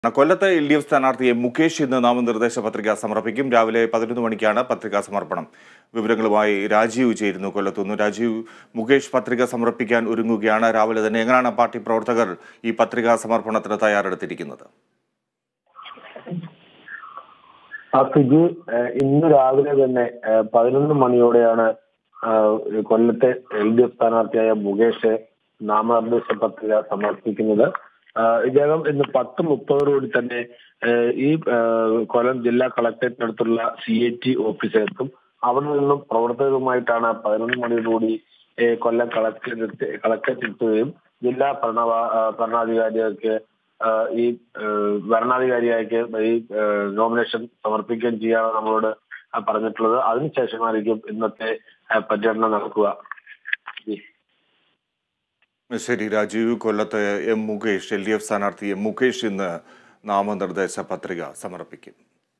കൊല്ലത്തെ L D F സ്ഥാനാർത്ഥി M Mukesh ഇന്ന് നാമനിർദ്ദേശ പത്രിക സമർപ്പിക്കും രാവിലെ പതിനൊന്ന് മണിക്കാണ് പത്രികാ സമർപ്പണം വിവരങ്ങളുമായി രാജീവ് ചേരുന്നു കൊല്ലത്തുനിന്ന് രാജീവ് മുകേഷ് പത്രിക സമർപ്പിക്കാൻ ഒരുങ്ങുകയാണ് രാവിലെ തന്നെ എങ്ങനെയാണ് പാർട്ടി പ്രവർത്തകർ ഈ പത്രികാ സമർപ്പണത്തിന് തയ്യാറെടുത്തിരിക്കുന്നത് ആ ഫിജി ഏഹ് ഇന്ന് രാവിലെ തന്നെ ഏഹ് പതിനൊന്ന് മണിയോടെയാണ് ആഹ് കൊല്ലത്തെ എൽ ഡി എഫ് സ്ഥാനാർത്ഥിയായ മുകേഷ് നാമനിർദ്ദേശ പത്രിക സമർപ്പിക്കുന്നത് ആഹ് ഇദ്ദേഹം ഇന്ന് പത്ത് മുപ്പതോടുകൂടി തന്നെ ഏഹ് ഈ ഏഹ് കൊല്ലം ജില്ലാ കളക്ടറേറ്റിനടുത്തുള്ള സി എ ടി ഓഫീസിലെത്തും അവിടെ നിന്നും പ്രവർത്തകരുമായിട്ടാണ് പതിനൊന്ന് മണിയോടുകൂടി ഏഹ് കൊല്ലം കളക്ടറേറ്റ് കളക്ടറേറ്റ് എത്തുകയും ജില്ലാ ഭരണ ഭരണാധികാരികൾക്ക് ആഹ് ഈ ഏഹ് ഭരണാധികാരിയായിട്ട് ഈ ഏഹ് നോമിനേഷൻ സമർപ്പിക്കുകയും ചെയ്യാനാണ് നമ്മളോട് പറഞ്ഞിട്ടുള്ളത് അതിനുശേഷമായിരിക്കും ഇന്നത്തെ ആഹ് പര്യടനം നടക്കുക ഈ ശരി രാജീവ് കൊല്ലത്തെ M Mukesh L D F സ്ഥാനാർത്ഥി എം മുകേഷ് ഇന്ന് നാമനിർദ്ദേശ പത്രിക സമർപ്പിക്കും